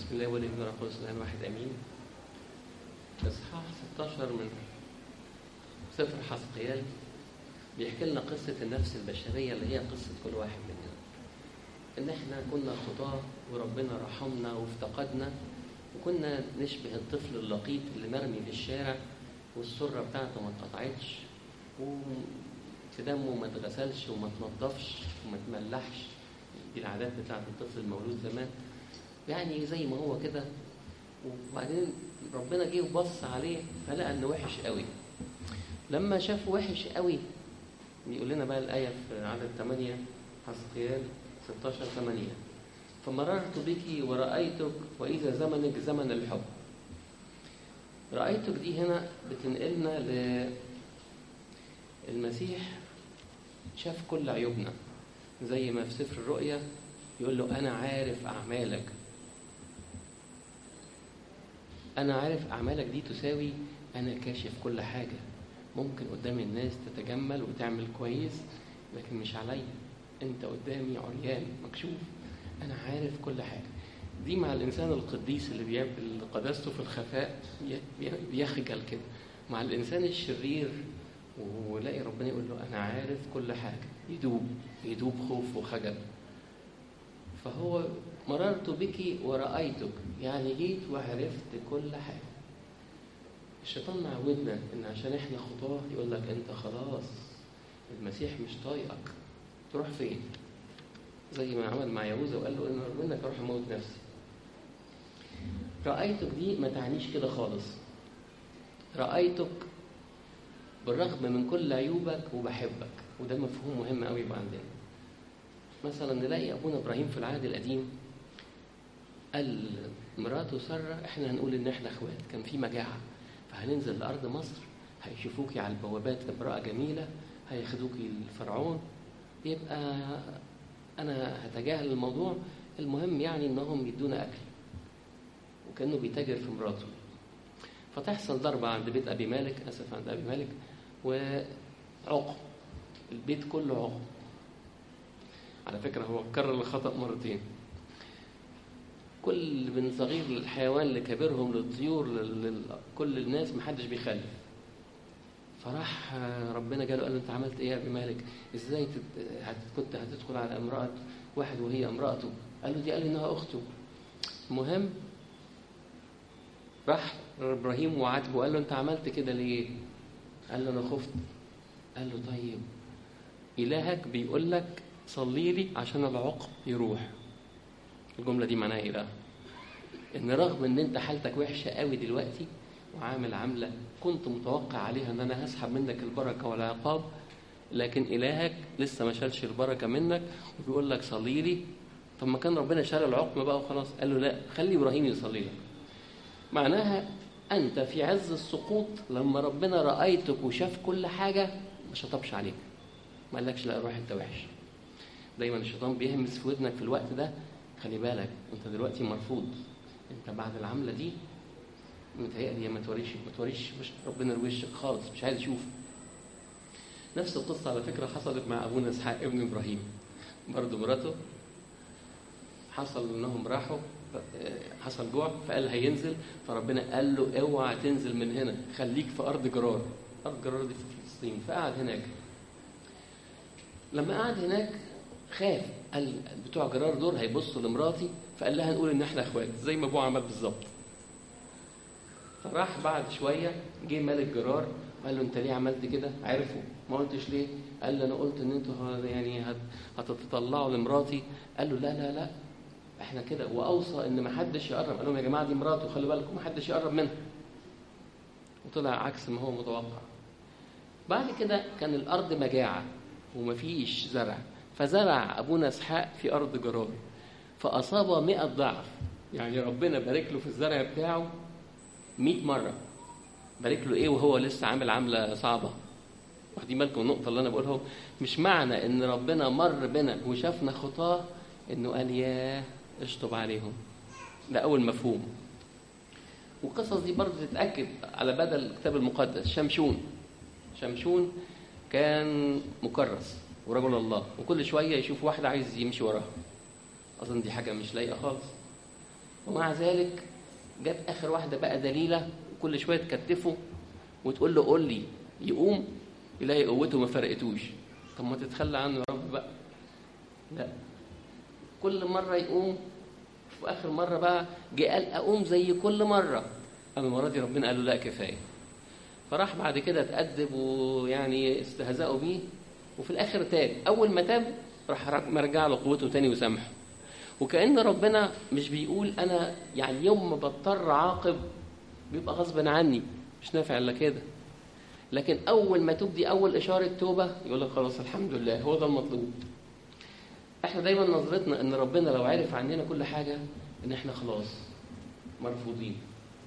بسم الله والابن والقدس الان واحد امين اصحاح 16 من سفر حسقيال بيحكي لنا قصة النفس البشرية اللي هي قصة كل واحد مننا إن إحنا كنا خطاة وربنا رحمنا وافتقدنا وكنا نشبه الطفل اللقيط اللي مرمي في الشارع والسرة بتاعته ما اتقطعتش ودمه ما اتغسلش وما تنضفش وما تملحش دي العادات بتاعت الطفل المولود زمان يعني زي ما هو كده وبعدين ربنا جه وبص عليه فلقى انه وحش قوي لما شافه وحش قوي بيقول لنا بقى الآية في عدد 8 حسقيال 16 8 فمررت بك ورأيتك وإذا زمنك زمن الحب رأيتك دي هنا بتنقلنا ل المسيح شاف كل عيوبنا زي ما في سفر الرؤيا يقول له أنا عارف أعمالك أنا عارف أعمالك دي تساوي أنا كاشف كل حاجة ممكن قدام الناس تتجمل وتعمل كويس لكن مش عليا أنت قدامي عريان مكشوف أنا عارف كل حاجة دي مع الإنسان القديس اللي بيقابل قداسته في الخفاء بيخجل كده مع الإنسان الشرير ولاقي ربنا يقول له أنا عارف كل حاجة يدوب يدوب خوف وخجل فهو مررت بك ورأيتك يعني جيت وعرفت كل حاجة الشيطان معودنا ان عشان احنا خطاه يقول لك انت خلاص المسيح مش طايقك تروح فين زي ما عمل مع يهوذا وقال له ان منك اروح اموت نفسي رأيتك دي ما تعنيش كده خالص رأيتك بالرغم من كل عيوبك وبحبك وده مفهوم مهم قوي يبقى عندنا مثلا نلاقي ابونا ابراهيم في العهد القديم قال مراته ساره احنا هنقول ان احنا اخوات كان في مجاعه فهننزل لارض مصر هيشوفوكي على البوابات امراه جميله هياخدوكي الفرعون يبقى انا هتجاهل الموضوع المهم يعني انهم يدونا اكل وكانه بيتاجر في مراته فتحصل ضربه عند بيت ابي مالك اسف عند ابي مالك وعقم البيت كله عقم على فكرة هو كرر الخطأ مرتين كل من صغير للحيوان لكبيرهم للطيور لكل الناس محدش بيخلف فراح ربنا قال له قال له انت عملت ايه يا ابي مالك ازاي كنت هتدخل على امرأة واحد وهي امرأته قال له دي قال انها اخته المهم راح ابراهيم وعاتبه قال له انت عملت كده ليه قال له انا خفت قال له طيب الهك بيقول لك صلي لي عشان العقم يروح الجملة دي معناها ايه بقى؟ ان رغم ان انت حالتك وحشة قوي دلوقتي وعامل عاملة كنت متوقع عليها ان انا هسحب منك البركة والعقاب لكن الهك لسه ما شالش البركة منك وبيقول لك صلي لي طب ما كان ربنا شال العقم بقى وخلاص قال له لا خلي ابراهيم يصلي لك معناها انت في عز السقوط لما ربنا رأيتك وشاف كل حاجة ما شطبش عليك ما قالكش لا روح انت وحش دايما الشيطان بيهمس في ودنك في الوقت ده خلي بالك انت دلوقتي مرفوض انت بعد العمله دي متهيألي ما توريش ما توريش مش ربنا وشك خالص مش عايز يشوف نفس القصة على فكرة حصلت مع أبونا إسحاق ابن إبراهيم برضه مراته حصل إنهم راحوا حصل جوع فقال هينزل فربنا قال له اوعى تنزل من هنا خليك في أرض جرار أرض جرار دي في فلسطين فقعد هناك لما قعد هناك خاف قال بتوع جرار دول هيبصوا لمراتي فقال لها نقول ان احنا اخوات زي ما ابوه عمل بالظبط فراح بعد شويه جه ملك جرار وقال له انت ليه عملت كده عرفوا ما قلتش ليه قال له انا قلت ان انتوا يعني هتتطلعوا لمراتي قال له لا لا لا احنا كده واوصى ان ما حدش يقرب قال لهم يا جماعه دي مراته خلي بالكم ما حدش يقرب منها وطلع عكس ما هو متوقع بعد كده كان الارض مجاعه ومفيش زرع فزرع أبونا إسحاق في أرض جرار فأصاب مئة ضعف يعني ربنا بارك له في الزرع بتاعه مئة مرة بارك له إيه وهو لسه عامل عاملة صعبة واخدين بالكم النقطة اللي أنا بقولها مش معنى إن ربنا مر بنا وشافنا خطاه إنه قال ياه اشطب عليهم ده أول مفهوم والقصص دي برضه تتأكد على بدل الكتاب المقدس شمشون شمشون كان مكرس ورجل الله وكل شوية يشوف واحد عايز يمشي وراها أظن دي حاجة مش لايقة خالص ومع ذلك جت اخر واحده بقى دليله كل شويه تكتفه وتقول له قول لي يقوم يلاقي قوته ما فرقتوش طب ما تتخلى عنه يا رب بقى لا كل مره يقوم في اخر مره بقى جه قال اقوم زي كل مره اما المره دي ربنا قال له لا كفايه فراح بعد كده اتأدب ويعني استهزأوا بيه وفي الآخر تاب أول ما تاب راح مرجع له قوته تاني وسامحه وكأن ربنا مش بيقول أنا يعني يوم ما بضطر عاقب بيبقى غصبا عني مش نافع إلا كده لكن أول ما تبدي أول إشارة توبة يقول لك خلاص الحمد لله هو ده المطلوب احنا دايما نظرتنا ان ربنا لو عرف عننا كل حاجة ان احنا خلاص مرفوضين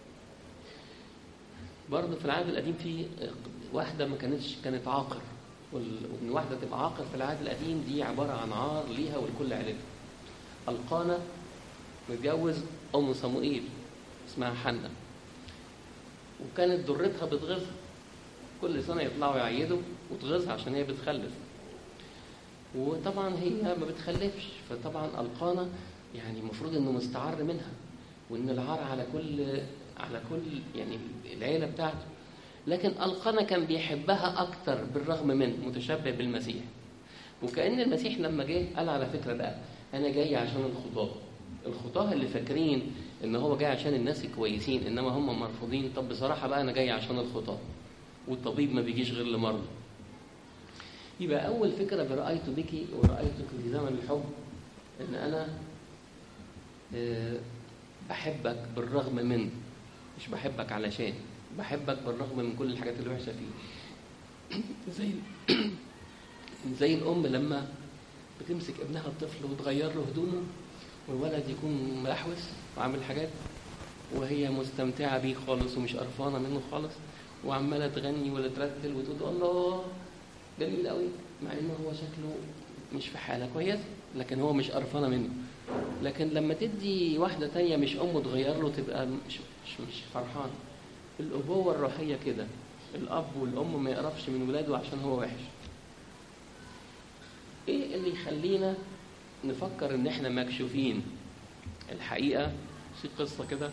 برضه في العهد القديم في واحدة ما كانتش كانت عاقر وان واحدة تبقى عاقر في العهد القديم دي عبارة عن عار ليها ولكل عيلتها القانا متجوز ام صموئيل اسمها حنة وكانت ضرتها بتغيظها كل سنة يطلعوا يعيدوا وتغيظها عشان هي بتخلف وطبعا هي ما بتخلفش فطبعا القانا يعني المفروض انه مستعر منها وان العار على كل على كل يعني العيله بتاعته لكن القانا كان بيحبها اكتر بالرغم من متشبه بالمسيح وكان المسيح لما جه قال على فكره بقى انا جاي عشان الخطاه الخطاه اللي فاكرين ان هو جاي عشان الناس كويسين انما هم مرفوضين طب بصراحه بقى انا جاي عشان الخطاه والطبيب ما بيجيش غير لمرضى يبقى أول فكرة برأيت بك ورأيتك في زمن الحب إن أنا بحبك بالرغم من مش بحبك علشان بحبك بالرغم من كل الحاجات اللي وحشة فيه زي زي الأم لما بتمسك ابنها الطفل وتغير له هدومه والولد يكون ملحوس وعامل حاجات وهي مستمتعة بيه خالص ومش قرفانة منه خالص وعمالة تغني ولا ترتل وتقول الله جميل قوي مع انه هو شكله مش في حاله كويسه لكن هو مش قرفانه منه لكن لما تدي واحده تانية مش امه تغير له تبقى مش مش, مش فرحان الابوه الروحيه كده الاب والام ما يقرفش من ولاده عشان هو وحش ايه اللي يخلينا نفكر ان احنا مكشوفين الحقيقه في قصه كده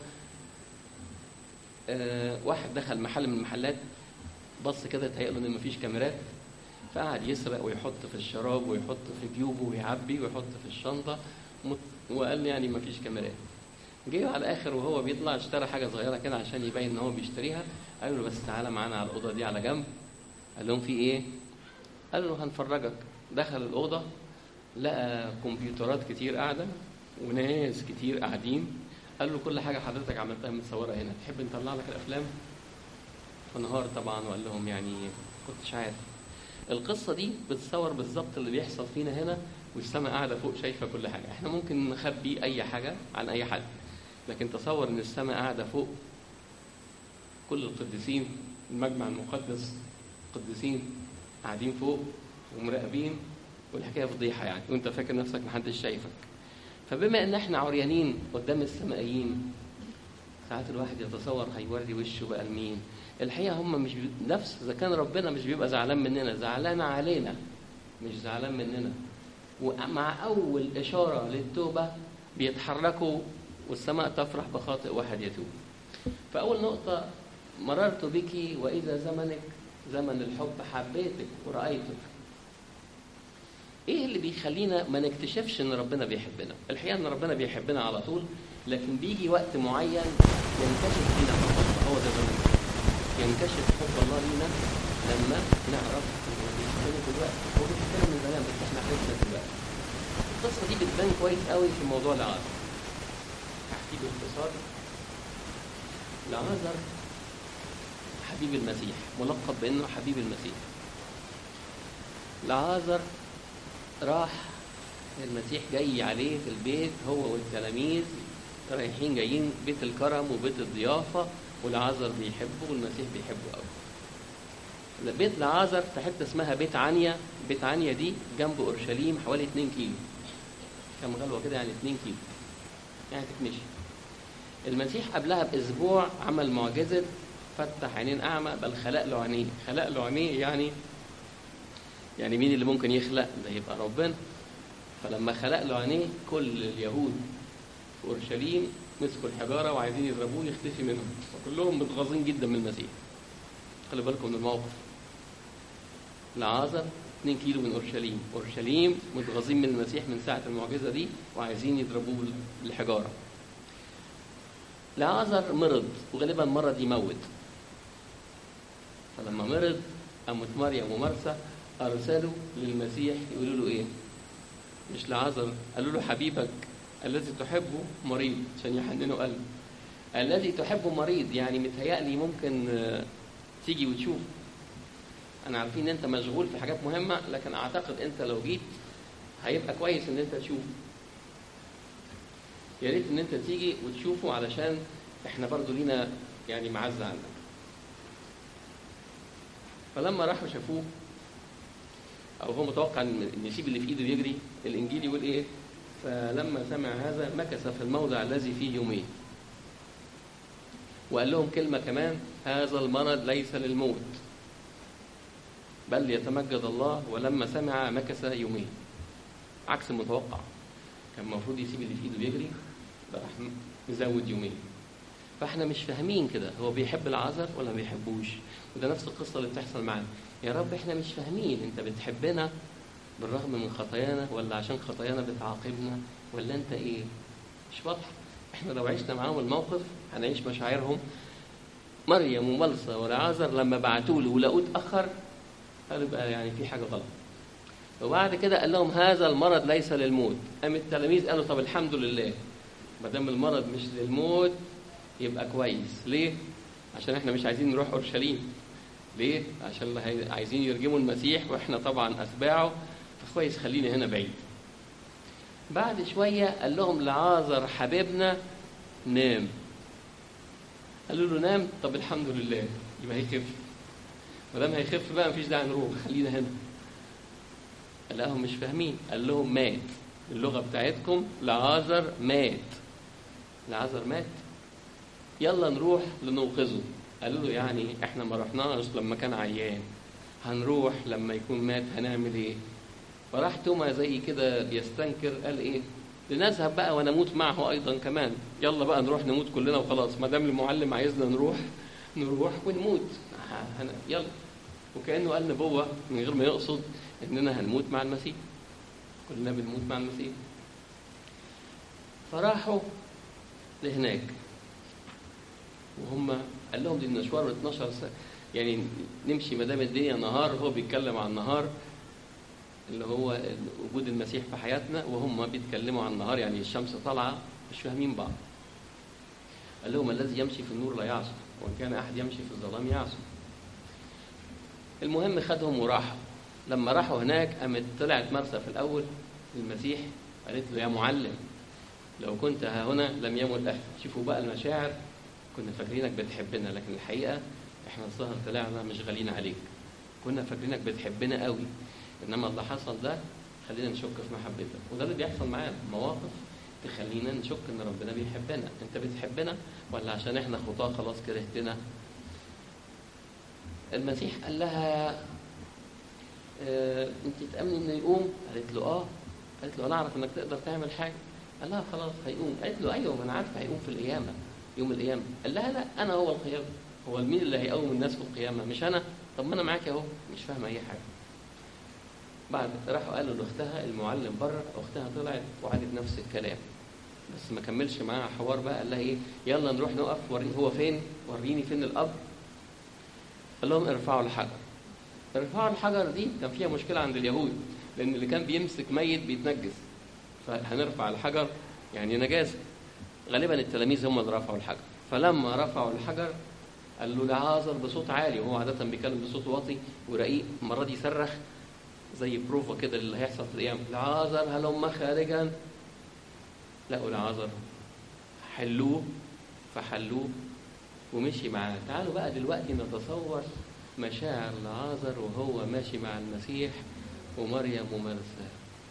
آه واحد دخل محل من المحلات بص كده تهيأ له ان مفيش كاميرات فقعد يسرق ويحط في الشراب ويحط في جيوبه ويعبي ويحط في الشنطه وقال يعني ما فيش كاميرات جه على الاخر وهو بيطلع اشترى حاجه صغيره كده عشان يبين ان هو بيشتريها قالوا له بس تعالى معانا على الاوضه دي على جنب قال لهم في ايه قال له هنفرجك دخل الاوضه لقى كمبيوترات كتير قاعده وناس كتير قاعدين قال له كل حاجه حضرتك عملتها متصوره هنا تحب نطلع لك الافلام فنهار طبعا وقال لهم يعني كنتش عارف القصه دي بتصور بالظبط اللي بيحصل فينا هنا والسماء قاعده فوق شايفه كل حاجه احنا ممكن نخبي اي حاجه عن اي حد لكن تصور ان السماء قاعده فوق كل القديسين المجمع المقدس قديسين قاعدين فوق ومراقبين والحكايه فضيحه يعني وانت فاكر نفسك محدش شايفك فبما ان احنا عريانين قدام السمائيين ساعات الواحد يتصور هيوري وشه بقى لمين الحقيقه هم مش بي... نفس اذا كان ربنا مش بيبقى زعلان مننا زعلان علينا مش زعلان مننا ومع اول اشاره للتوبه بيتحركوا والسماء تفرح بخاطئ واحد يتوب فاول نقطه مررت بك واذا زمنك زمن الحب حبيتك ورايتك ايه اللي بيخلينا ما نكتشفش ان ربنا بيحبنا الحقيقه ان ربنا بيحبنا على طول لكن بيجي وقت معين ينكشف فينا حب هو ده زمن ينكشف حب الله لينا لما نعرف انه بيحبنا دلوقتي هو بيحبنا من زمان بس احنا عرفنا دلوقتي القصه دي بتبان كويس قوي في موضوع العازر هحكي باختصار العازر حبيب المسيح ملقب بانه حبيب المسيح العازر راح المسيح جاي عليه في البيت هو والتلاميذ رايحين جايين بيت الكرم وبيت الضيافة والعازر بيحبه والمسيح بيحبه قوي بيت العازر في حتة اسمها بيت عنيا بيت عنيا دي جنب أورشليم حوالي 2 كيلو كم غلوة كده يعني 2 كيلو يعني تتمشي المسيح قبلها بأسبوع عمل معجزة فتح عينين أعمى بل خلق له عينيه خلق له عينيه يعني يعني مين اللي ممكن يخلق ده يبقى ربنا فلما خلق له عينيه كل اليهود في اورشليم مسكوا الحجاره وعايزين يضربوه يختفي منهم وكلهم متغاظين جدا من المسيح خلي بالكم من الموقف لعازر 2 كيلو من اورشليم اورشليم متغاظين من المسيح من ساعه المعجزه دي وعايزين يضربوه بالحجاره لعازر مرض وغالبا مرض يموت فلما مرض قامت مريم ومرسى ارسلوا للمسيح يقولوا له ايه مش لعازر قالوا له حبيبك الذي تحبه مريض عشان يحننوا قلبه الذي تحبه مريض يعني متهيألي ممكن آه، تيجي وتشوف انا عارفين ان انت مشغول في حاجات مهمه لكن اعتقد انت لو جيت هيبقى كويس ان انت تشوف يا ريت ان انت تيجي وتشوفه علشان احنا برضو لينا يعني معزه عندك فلما راحوا شافوه او هو متوقع ان إن يسيب اللي في ايده يجري الانجيل يقول ايه فلما سمع هذا مكث في الموضع الذي فيه يومين وقال لهم كلمه كمان هذا المرض ليس للموت بل يتمجد الله ولما سمع مكث يومين عكس المتوقع كان المفروض يسيب اللي في ايده يجري ده راح مزود يومين فاحنا مش فاهمين كده هو بيحب العذر ولا ما بيحبوش وده نفس القصه اللي بتحصل معانا يا رب احنا مش فاهمين انت بتحبنا بالرغم من خطايانا ولا عشان خطايانا بتعاقبنا ولا انت ايه مش واضح احنا لو عشنا معاهم الموقف هنعيش مشاعرهم مريم وملصى والعازر لما بعتوا له ولقوه اتاخر قالوا بقى يعني في حاجه غلط وبعد كده قال لهم هذا المرض ليس للموت قام التلاميذ قالوا طب الحمد لله ما دام المرض مش للموت يبقى كويس ليه عشان احنا مش عايزين نروح اورشليم ليه عشان هي- عايزين يرجموا المسيح واحنا طبعا اتباعه فكويس خليني هنا بعيد بعد شويه قال لهم لعازر حبيبنا نام قالوا له نام طب الحمد لله يبقى هيخف ما دام هيخف بقى مفيش داعي نروح خلينا هنا قال لهم مش فاهمين قال لهم مات اللغه بتاعتكم لعازر مات لعازر مات يلا نروح لننقذه قالوا له يعني احنا ما رحناش لما كان عيان هنروح لما يكون مات هنعمل ايه فراح توما زي كده بيستنكر قال ايه لنذهب بقى ونموت معه ايضا كمان يلا بقى نروح نموت كلنا وخلاص ما دام المعلم عايزنا نروح نروح ونموت ه- هن- يلا وكانه قال نبوه من غير ما يقصد اننا هنموت مع المسيح كلنا بنموت مع المسيح فراحوا لهناك وهم قال لهم دي المشوار 12 سنه يعني نمشي ما دام الدنيا نهار هو بيتكلم عن النهار اللي هو وجود المسيح في حياتنا وهم بيتكلموا عن النهار يعني الشمس طالعه مش فاهمين بعض قال لهم الذي يمشي في النور لا يعصى وان كان احد يمشي في الظلام يعصى المهم خدهم وراحوا لما راحوا هناك قامت طلعت مرسى في الاول المسيح قالت له يا معلم لو كنت ها هنا لم يمت أهل شوفوا بقى المشاعر كنا فاكرينك بتحبنا لكن الحقيقة احنا الظاهر طلعنا مش غاليين عليك كنا فاكرينك بتحبنا قوي انما اللي حصل ده خلينا نشك في محبتك وده اللي بيحصل معانا مواقف تخلينا نشك ان ربنا بيحبنا انت بتحبنا ولا عشان احنا خطاه خلاص كرهتنا المسيح قال لها اه انت تامني انه يقوم قالت له اه قالت له انا اعرف انك تقدر تعمل حاجه قال لها خلاص هيقوم قالت له ايوه ما انا عارفه هيقوم في القيامه يوم القيامه قال لها لا انا هو القيامه هو مين اللي هيقوم الناس في القيامه مش انا طب ما انا معاك اهو مش فاهمه اي حاجه بعد راحوا قالوا لاختها المعلم بره اختها طلعت وعادت نفس الكلام بس ما كملش معاها حوار بقى قال لها ايه يلا نروح نقف وريني هو فين وريني فين القبر قال لهم ارفعوا الحجر ارفعوا الحجر دي كان فيها مشكله عند اليهود لان اللي كان بيمسك ميت بيتنجس فهنرفع الحجر يعني نجاسه غالبا التلاميذ هم اللي رفعوا الحجر فلما رفعوا الحجر قال له لعازر بصوت عالي وهو عاده بيتكلم بصوت واطي ورقيق المره دي صرخ زي بروفا كده اللي هيحصل في القيامه لعازر هلم خارجا لقوا لعازر حلوه فحلوه ومشي معاه تعالوا بقى دلوقتي نتصور مشاعر لعازر وهو ماشي مع المسيح ومريم ومرسى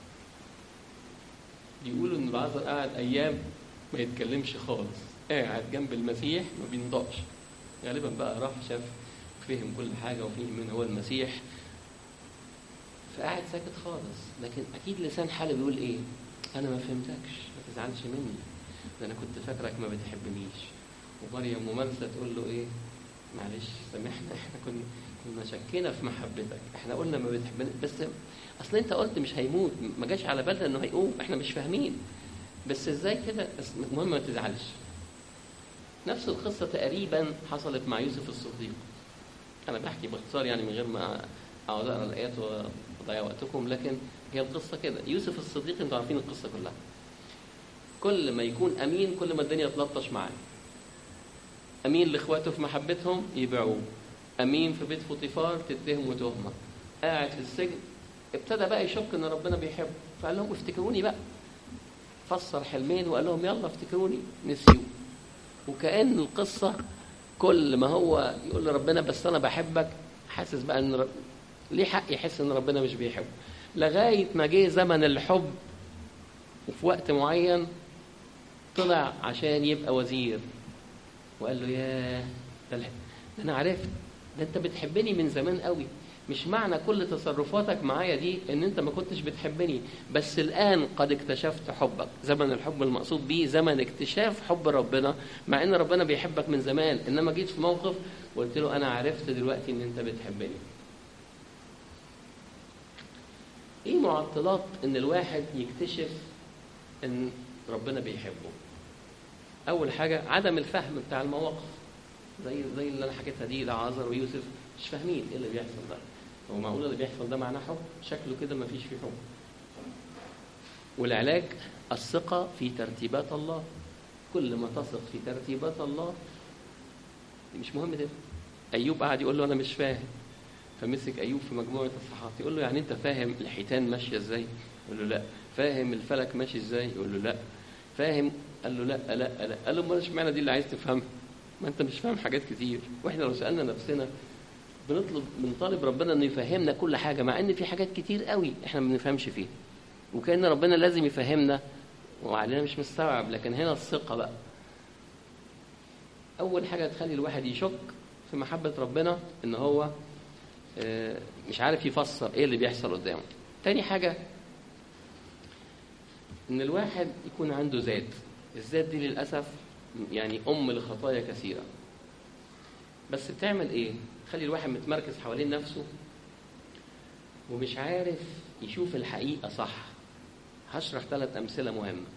بيقولوا ان لعازر قعد ايام ما يتكلمش خالص قاعد جنب المسيح ما بينطقش غالبا بقى راح شاف فهم كل حاجه وفهم من هو المسيح فقاعد ساكت خالص لكن اكيد لسان حاله بيقول ايه انا ما فهمتكش ما تزعلش مني ده انا كنت فاكرك ما بتحبنيش ومريم ممارسه تقول له ايه معلش سامحنا احنا كنا كنا شكينا في محبتك احنا قلنا ما بتحبنا بس اصل انت قلت مش هيموت ما جاش على بالنا انه هيقوم احنا مش فاهمين بس ازاي كده بس المهم ما تزعلش نفس القصة تقريبا حصلت مع يوسف الصديق أنا بحكي باختصار يعني من غير ما أقعد أقرأ الآيات وأضيع وقتكم لكن هي القصة كده يوسف الصديق أنتوا عارفين القصة كلها كل ما يكون أمين كل ما الدنيا تلطش معاه أمين لإخواته في محبتهم يبيعوه أمين في بيت فوطيفار تتهمه تهمة قاعد في السجن ابتدى بقى يشك إن ربنا بيحبه فقال لهم افتكروني بقى فسر حلمين وقال لهم يلا افتكروني نسيوه وكأن القصة كل ما هو يقول لربنا بس أنا بحبك حاسس بقى إن رب... ليه حق يحس إن ربنا مش بيحبه لغاية ما جه زمن الحب وفي وقت معين طلع عشان يبقى وزير وقال له ياه ده أنا عرفت ده أنت بتحبني من زمان قوي مش معنى كل تصرفاتك معايا دي ان انت ما كنتش بتحبني بس الان قد اكتشفت حبك زمن الحب المقصود بيه زمن اكتشاف حب ربنا مع ان ربنا بيحبك من زمان انما جيت في موقف وقلت له انا عرفت دلوقتي ان انت بتحبني ايه معطلات ان الواحد يكتشف ان ربنا بيحبه اول حاجه عدم الفهم بتاع المواقف زي زي اللي انا حكيتها دي لعازر ويوسف مش فاهمين ايه اللي بيحصل ده هو معقول اللي بيحصل ده معناه حب شكله كده ما فيش فيه حب والعلاج الثقة في ترتيبات الله كل ما تثق في ترتيبات الله مش مهم ده أيوب قعد يقول له أنا مش فاهم فمسك أيوب في مجموعة الصحات يقول له يعني أنت فاهم الحيتان ماشية إزاي؟ يقول له لا فاهم الفلك ماشي إزاي؟ يقول له لا فاهم قال له لا لا لا قال له ما اشمعنى دي اللي عايز تفهمها ما انت مش فاهم حاجات كتير واحنا لو سالنا نفسنا بنطلب بنطالب ربنا انه يفهمنا كل حاجه مع ان في حاجات كتير قوي احنا ما بنفهمش فيها وكان ربنا لازم يفهمنا وعلينا مش مستوعب لكن هنا الثقه بقى اول حاجه تخلي الواحد يشك في محبه ربنا ان هو مش عارف يفسر ايه اللي بيحصل قدامه تاني حاجه ان الواحد يكون عنده ذات الذات دي للاسف يعني ام لخطايا كثيره بس بتعمل ايه تخلي الواحد متمركز حوالين نفسه ومش عارف يشوف الحقيقة صح هشرح ثلاث أمثلة مهمة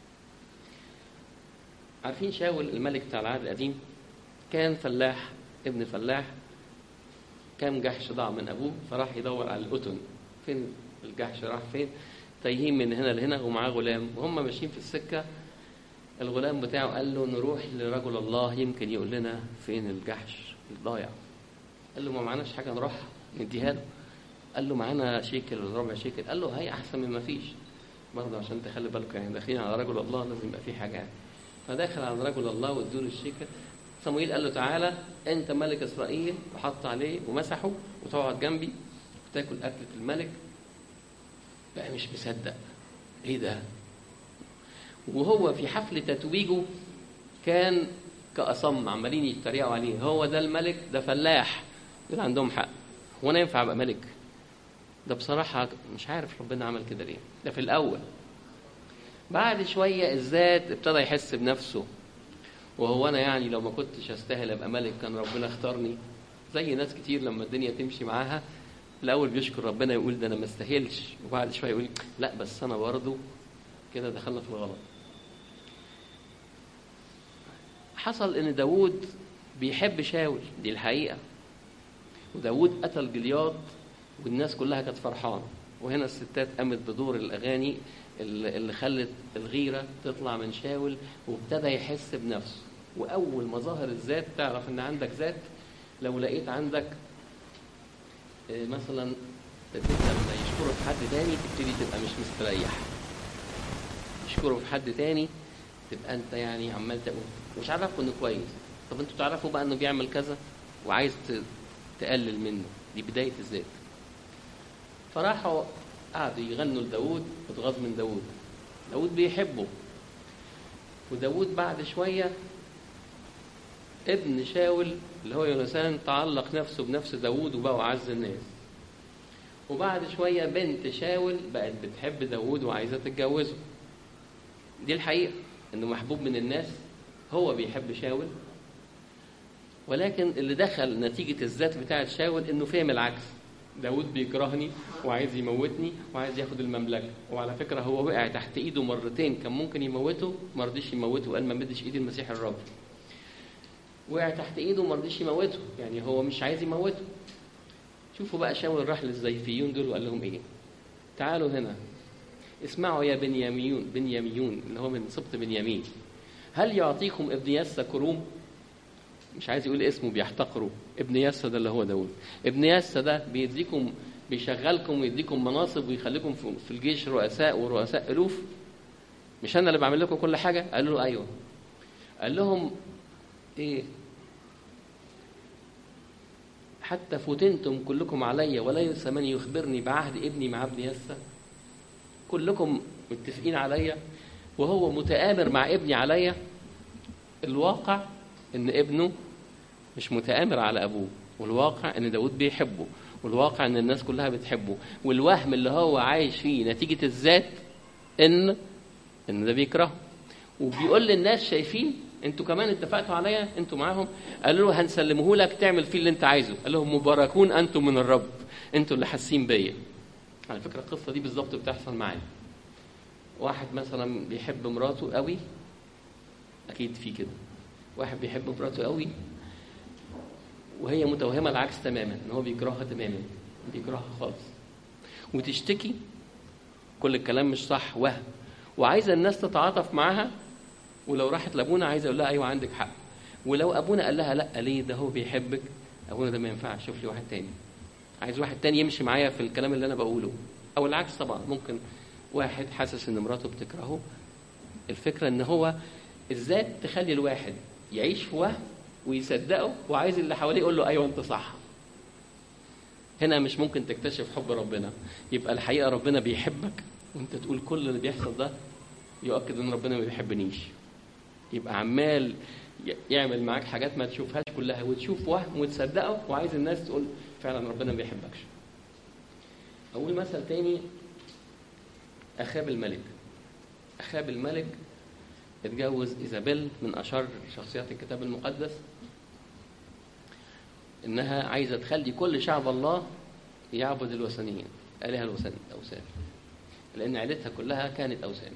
عارفين شاول الملك بتاع العهد القديم كان فلاح ابن فلاح كان جحش ضاع من أبوه فراح يدور على القطن فين الجحش راح فين تايهين من هنا لهنا ومعاه غلام وهم ماشيين في السكة الغلام بتاعه قال له نروح لرجل الله يمكن يقول لنا فين الجحش الضايع قال له ما معناش حاجه نروح نديها له قال له معانا شيكل ولا ربع شيكل قال له هي احسن من ما فيش برضه عشان تخلي بالك يعني داخلين على رجل الله لازم يبقى في حاجه يعني فدخل على رجل الله وادوا له الشيكل صمويل قال له تعالى انت ملك اسرائيل وحط عليه ومسحه وتقعد جنبي وتاكل اكله الملك بقى مش مصدق ايه ده وهو في حفل تتويجه كان كأصم عمالين يتريقوا عليه هو ده الملك ده فلاح يقول عندهم حق هو انا ينفع ابقى ملك ده بصراحة مش عارف ربنا عمل كده ليه ده في الأول بعد شوية الذات ابتدى يحس بنفسه وهو أنا يعني لو ما كنتش أستاهل أبقى ملك كان ربنا اختارني زي ناس كتير لما الدنيا تمشي معاها الأول بيشكر ربنا يقول ده أنا ما استاهلش وبعد شوية يقول لا بس أنا برضه كده دخلنا في الغلط حصل ان داوود بيحب شاول دي الحقيقه وداوود قتل جلياط والناس كلها كانت فرحانه وهنا الستات قامت بدور الاغاني اللي خلت الغيره تطلع من شاول وابتدى يحس بنفسه واول مظاهر الذات تعرف ان عندك ذات لو لقيت عندك مثلا لما يشكروا في حد تاني تبتدي تبقى مش مستريح يشكروا في حد تاني تبقى انت يعني عمال تقول مش عارفه انه كويس طب انتوا تعرفوا بقى انه بيعمل كذا وعايز تقلل منه دي بدايه الذات فراحوا قعدوا يغنوا لداود واتغاظ من داود داود بيحبه وداود بعد شويه ابن شاول اللي هو يونسان تعلق نفسه بنفس داود وبقوا أعز الناس وبعد شوية بنت شاول بقت بتحب داود وعايزة تتجوزه دي الحقيقة انه محبوب من الناس هو بيحب شاول ولكن اللي دخل نتيجة الذات بتاعة شاول انه فهم العكس داود بيكرهني وعايز يموتني وعايز ياخد المملكة وعلى فكرة هو وقع تحت ايده مرتين كان ممكن يموته ما رضيش يموته قال ما مدش ايدي المسيح الرب وقع تحت ايده وما رضيش يموته يعني هو مش عايز يموته شوفوا بقى شاول راح للزيفيون دول وقال لهم ايه تعالوا هنا اسمعوا يا بنياميون بنياميون اللي هو من سبط بنيامين هل يعطيكم ابن يسى كروم مش عايز يقول اسمه بيحتقره ابن يسى ده اللي هو داود ابن يسى ده بيديكم بيشغلكم ويديكم مناصب ويخليكم في الجيش رؤساء ورؤساء الوف مش انا اللي بعمل لكم كل حاجه قالوا له ايوه قال لهم ايه حتى فتنتم كلكم علي وليس من يخبرني بعهد ابني مع ابن يسى كلكم متفقين عليا وهو متآمر مع ابني عليا الواقع ان ابنه مش متآمر على ابوه والواقع ان داود بيحبه والواقع ان الناس كلها بتحبه والوهم اللي هو عايش فيه نتيجة الذات ان ان ده بيكرهه وبيقول للناس شايفين انتوا كمان اتفقتوا عليا انتوا معاهم قالوا له هنسلمه لك تعمل فيه اللي انت عايزه قال لهم مباركون انتم من الرب انتوا اللي حاسين بيا على فكره القصه دي بالظبط بتحصل معايا واحد مثلا بيحب مراته قوي اكيد في كده واحد بيحب مراته قوي وهي متوهمه العكس تماما ان هو بيكرهها تماما بيكرهها خالص وتشتكي كل الكلام مش صح وهم وعايزه الناس تتعاطف معاها ولو راحت لابونا عايزه اقول لها ايوه عندك حق ولو ابونا قال لها لا ليه ده هو بيحبك ابونا ده ما ينفعش شوف لي واحد تاني عايز واحد تاني يمشي معايا في الكلام اللي انا بقوله او العكس طبعا ممكن واحد حاسس ان مراته بتكرهه الفكره ان هو الذات تخلي الواحد يعيش في وهم ويصدقه وعايز اللي حواليه يقول له ايوه انت صح هنا مش ممكن تكتشف حب ربنا يبقى الحقيقه ربنا بيحبك وانت تقول كل اللي بيحصل ده يؤكد ان ربنا ما بيحبنيش يبقى عمال يعمل معاك حاجات ما تشوفهاش كلها وتشوف وهم وتصدقه وعايز الناس تقول فعلا ربنا ما بيحبكش اقول مثل تاني اخاب الملك اخاب الملك اتجوز ايزابيل من اشهر شخصيات الكتاب المقدس انها عايزه تخلي كل شعب الله يعبد الوثنيين الهه الوثن اوثان لان عيلتها كلها كانت اوثان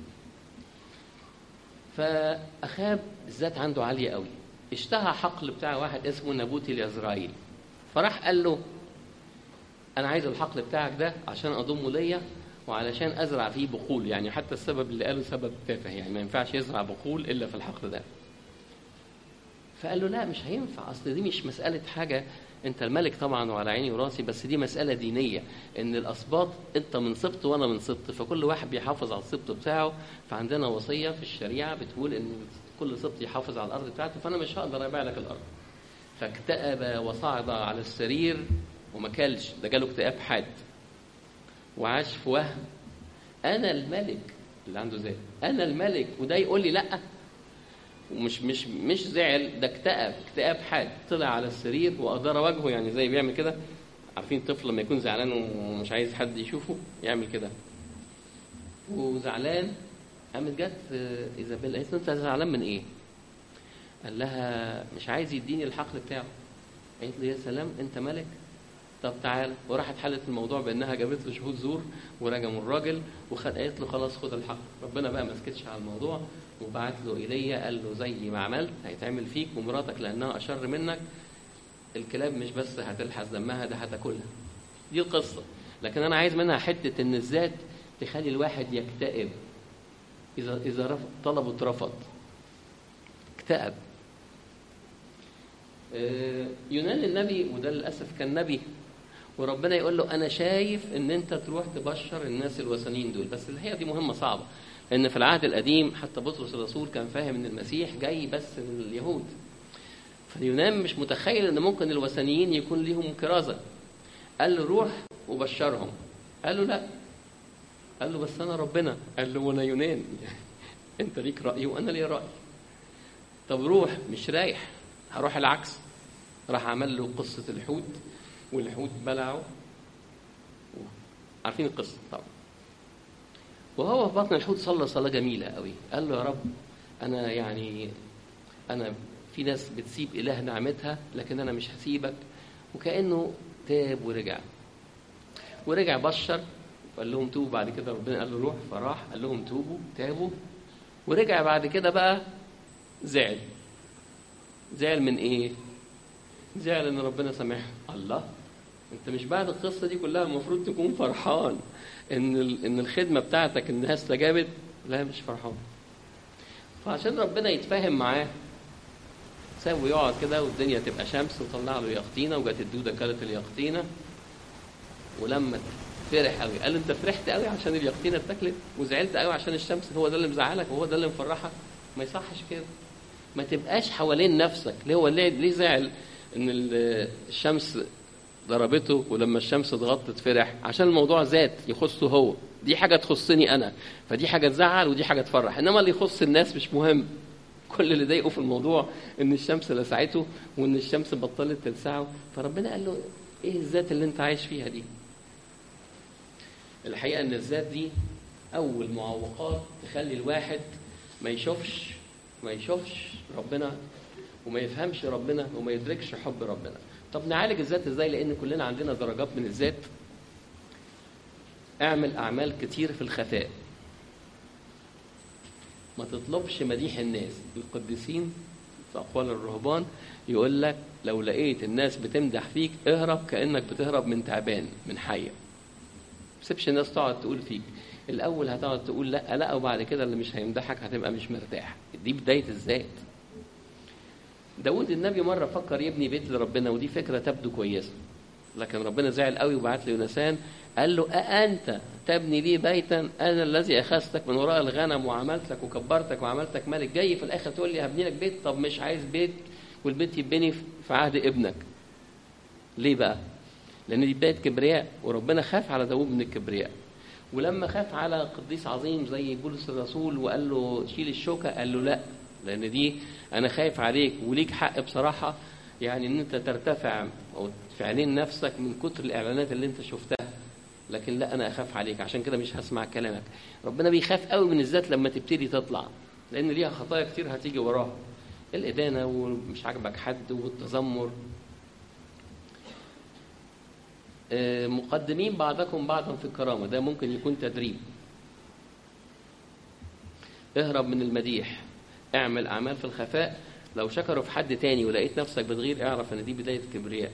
فاخاب بالذات عنده عاليه قوي اشتهى حقل بتاع واحد اسمه نابوتي اليزرائيل فراح قال له انا عايز الحقل بتاعك ده عشان اضمه ليا وعلشان ازرع فيه بقول يعني حتى السبب اللي قاله سبب تافه يعني ما ينفعش يزرع بقول الا في الحقل ده فقال له لا مش هينفع اصل دي مش مساله حاجه انت الملك طبعا وعلى عيني وراسي بس دي مساله دينيه ان الاسباط انت من سبط وانا من سبط فكل واحد بيحافظ على السبط بتاعه فعندنا وصيه في الشريعه بتقول ان كل سبط يحافظ على الارض بتاعته فانا مش هقدر ابيع لك الارض فاكتئب وصعد على السرير وما كلش ده جاله اكتئاب حاد وعاش في وهم انا الملك اللي عنده ذات انا الملك وده يقول لي لا ومش مش مش زعل ده اكتئب اكتئاب حاد طلع على السرير وادار وجهه يعني زي بيعمل كده عارفين الطفل لما يكون زعلان ومش عايز حد يشوفه يعمل كده وزعلان قامت جت ايزابيل قالت له انت زعلان من ايه؟ قال لها مش عايز يديني الحقل بتاعه قالت له يا سلام انت ملك طب تعال وراحت حلت الموضوع بانها جابت له شهود زور ورجموا الراجل وخد قالت له خلاص خد الحق ربنا بقى ما سكتش على الموضوع وبعت له ايليا قال له زي ما عملت هيتعمل فيك ومراتك لانها اشر منك الكلاب مش بس هتلحس دمها ده هتاكلها دي القصه لكن انا عايز منها حته ان الذات تخلي الواحد يكتئب اذا اذا رفض طلبه اترفض اكتئب يونان النبي وده للاسف كان نبي وربنا يقول له انا شايف ان انت تروح تبشر الناس الوثنيين دول بس الحقيقه دي مهمه صعبه لان في العهد القديم حتى بطرس الرسول كان فاهم ان المسيح جاي بس من اليهود فيونان مش متخيل ان ممكن الوثنيين يكون ليهم كرازه قال له روح وبشرهم قال له لا قال له بس انا ربنا قال له وانا يونان انت ليك راي وانا لي راي طب روح مش رايح هروح العكس راح عمل له قصة الحوت والحوت بلعه عارفين القصة طبعا وهو في بطن الحوت صلى صلاة جميلة قوي قال له يا رب انا يعني انا في ناس بتسيب اله نعمتها لكن انا مش هسيبك وكانه تاب ورجع ورجع بشر وقال لهم توبوا بعد كده ربنا قال له روح فراح قال لهم توبوا تابوا ورجع بعد كده بقى زعل زعل من ايه زعل ان ربنا سامحه الله انت مش بعد القصه دي كلها المفروض تكون فرحان ان ال- ان الخدمه بتاعتك انها استجابت لا مش فرحان فعشان ربنا يتفاهم معاه سابه يقعد كده والدنيا تبقى شمس وطلع له يقطينه وجت الدوده كلت اليقطينه ولما فرح قوي قال له انت فرحت قوي عشان اليقطينه اتاكلت وزعلت قوي عشان الشمس هو ده اللي مزعلك وهو ده اللي مفرحك ما يصحش كده ما تبقاش حوالين نفسك ليه هو ليه ليه زعل ان ال- الشمس ضربته ولما الشمس اتغطت فرح عشان الموضوع ذات يخصه هو دي حاجه تخصني انا فدي حاجه تزعل ودي حاجه تفرح انما اللي يخص الناس مش مهم كل اللي ضايقه في الموضوع ان الشمس لسعته وان الشمس بطلت تلسعه فربنا قال له ايه الذات اللي انت عايش فيها دي الحقيقه ان الذات دي اول معوقات تخلي الواحد ما يشوفش ما يشوفش ربنا وما يفهمش ربنا وما يدركش حب ربنا طب نعالج الذات ازاي لان كلنا عندنا درجات من الذات اعمل اعمال كتير في الخفاء ما تطلبش مديح الناس القديسين في اقوال الرهبان يقول لك لو لقيت الناس بتمدح فيك اهرب كانك بتهرب من تعبان من حيه ما تسيبش الناس تقعد تقول فيك الاول هتقعد تقول لا لا وبعد كده اللي مش هيمدحك هتبقى مش مرتاح دي بدايه الذات داود النبي مرة فكر يبني بيت لربنا ودي فكرة تبدو كويسة لكن ربنا زعل قوي وبعت له يونسان قال له أأنت تبني لي بيتا أنا الذي أخذتك من وراء الغنم وعملت لك وكبرتك وعملتك ملك جاي في الآخر تقول لي هبني لك بيت طب مش عايز بيت والبيت يتبني في عهد ابنك ليه بقى؟ لأن دي بداية كبرياء وربنا خاف على داود من الكبرياء ولما خاف على قديس عظيم زي بولس الرسول وقال له شيل الشوكة قال له لا لأن دي أنا خايف عليك وليك حق بصراحة يعني إن أنت ترتفع أو في عينين نفسك من كتر الإعلانات اللي أنت شفتها لكن لا أنا أخاف عليك عشان كده مش هسمع كلامك ربنا بيخاف قوي من الذات لما تبتدي تطلع لأن ليها خطايا كتير هتيجي وراها الإدانة ومش عاجبك حد والتذمر آه، مقدمين بعضكم بعضا في الكرامة ده ممكن يكون تدريب اهرب من المديح اعمل أعمال في الخفاء لو شكروا في حد تاني ولقيت نفسك بتغير اعرف ان دي بداية كبرياء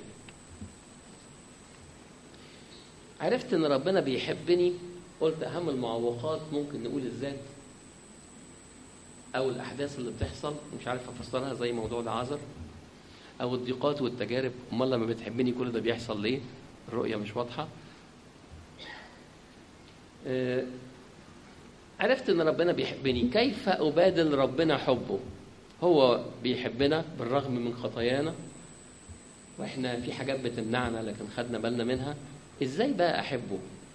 عرفت ان ربنا بيحبني قلت اهم المعوقات ممكن نقول الذات او الاحداث اللي بتحصل مش عارف افسرها زي موضوع العذر او الضيقات والتجارب امال لما بتحبني كل ده بيحصل ليه الرؤيه مش واضحه آه، عرفت ان ربنا بيحبني كيف ابادل ربنا حبه هو بيحبنا بالرغم من خطايانا واحنا في حاجات بتمنعنا لكن خدنا بالنا منها ازاي بقى احبه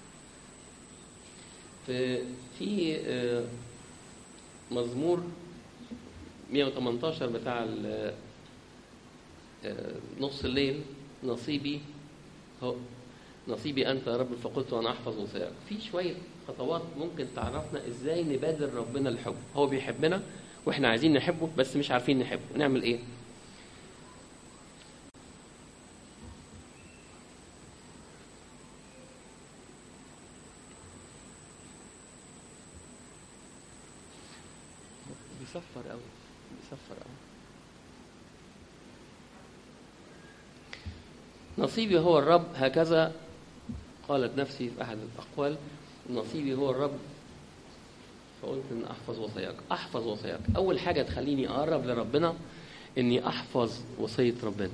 في في آه، مزمور 118 بتاع ال- آه، نص الليل نصيبي هو نصيبي انت يا رب فقلت وانا احفظ وصاياك في شويه خطوات ممكن تعرفنا ازاي نبادر ربنا الحب هو بيحبنا واحنا عايزين نحبه بس مش عارفين نحبه نعمل ايه بيصفر قوي بيصفر قوي نصيبي هو الرب هكذا قالت نفسي في احد الاقوال نصيبي هو الرب فقلت ان احفظ وصاياك احفظ وصاياك اول حاجه تخليني اقرب لربنا اني احفظ وصيه ربنا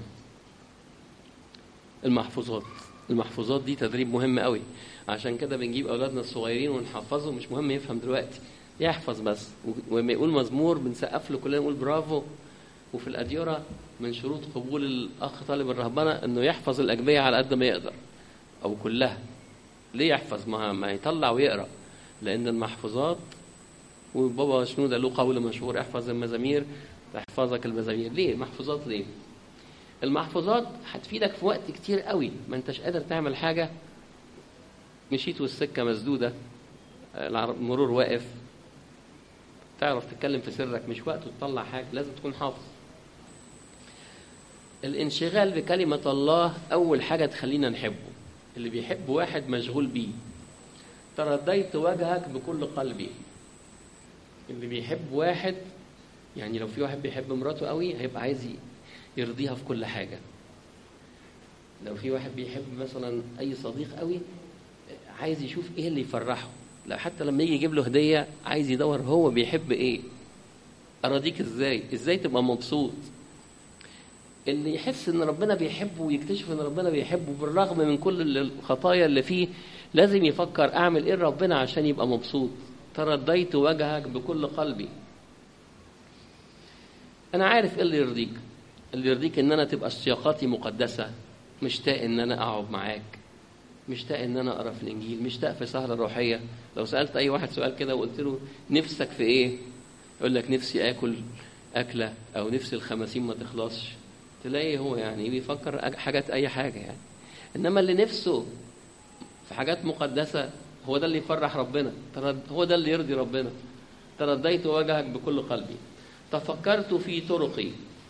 المحفوظات المحفوظات دي تدريب مهم قوي عشان كده بنجيب اولادنا الصغيرين ونحفظهم مش مهم يفهم دلوقتي يحفظ بس ولما يقول مزمور بنسقف له كلنا نقول برافو وفي الاديره من شروط قبول الاخ طالب الرهبنه انه يحفظ الاجبيه على قد ما يقدر او كلها ليه يحفظ ما ما يطلع ويقرا لان المحفوظات وبابا شنودة له قول مشهور احفظ المزامير تحفظك المزامير ليه المحفوظات ليه المحفوظات هتفيدك في وقت كتير قوي ما انتش قادر تعمل حاجة مشيت والسكة مسدودة العر- المرور واقف تعرف تتكلم في سرك مش وقت تطلع حاجة لازم تكون حافظ الانشغال بكلمة الله أول حاجة تخلينا نحبه اللي بيحب واحد مشغول بيه ترديت وجهك بكل قلبي اللي بيحب واحد يعني لو في واحد بيحب مراته قوي هيبقى عايز يرضيها في كل حاجة لو في واحد بيحب مثلا أي صديق قوي عايز يشوف إيه اللي يفرحه لا حتى لما يجي يجيب له هدية عايز يدور هو بيحب إيه أراضيك إزاي إزاي تبقى مبسوط اللي يحس ان ربنا بيحبه ويكتشف ان ربنا بيحبه بالرغم من كل الخطايا اللي فيه لازم يفكر اعمل ايه ربنا عشان يبقى مبسوط ترديت وجهك بكل قلبي انا عارف ايه اللي يرضيك اللي يرضيك ان انا تبقى اشتياقاتي مقدسه مشتاق ان انا اقعد معاك مشتاق ان انا اقرا في الانجيل مشتاق في سهره روحيه لو سالت اي واحد سؤال كده وقلت له نفسك في ايه يقول لك نفسي اكل اكله او نفسي الخماسين ما تخلصش تلاقي هو يعني بيفكر حاجات اي حاجه يعني انما اللي نفسه في حاجات مقدسه هو ده اللي يفرح ربنا هو ده اللي يرضي ربنا ترديت وجهك بكل قلبي تفكرت في طرقي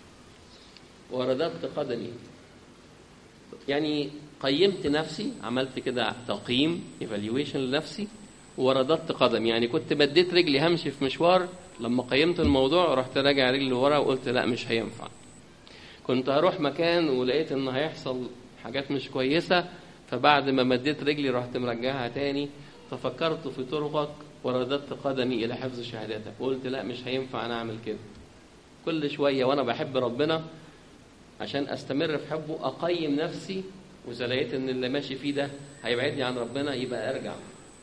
ورددت قدمي يعني قيمت نفسي عملت كده تقييم ايفالويشن لنفسي ورددت قدمي يعني كنت بديت رجلي همشي في مشوار لما قيمت الموضوع رحت راجع رجلي لورا وقلت لا مش هينفع كنت هروح مكان ولقيت ان هيحصل حاجات مش كويسة فبعد ما مديت رجلي رحت مرجعها تاني تفكرت في طرقك ورددت قدمي الى حفظ شهاداتك وقلت لا مش هينفع انا اعمل كده كل شوية وانا بحب ربنا عشان استمر في حبه اقيم نفسي واذا لقيت ان اللي ماشي فيه ده هيبعدني عن ربنا يبقى ارجع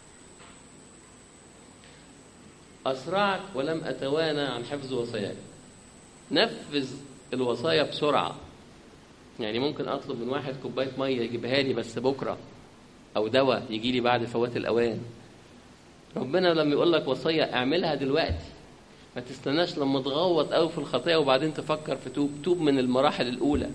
اسرعت ولم اتوانى عن حفظ وصاياك نفذ الوصايا بسرعة يعني ممكن أطلب من واحد كوباية مية يجيبها لي بس بكرة أو دواء يجي لي بعد فوات الأوان ربنا لما يقول لك وصية اعملها دلوقتي ما تستناش لما تغوط قوي في الخطية وبعدين تفكر في توب توب من المراحل الأولى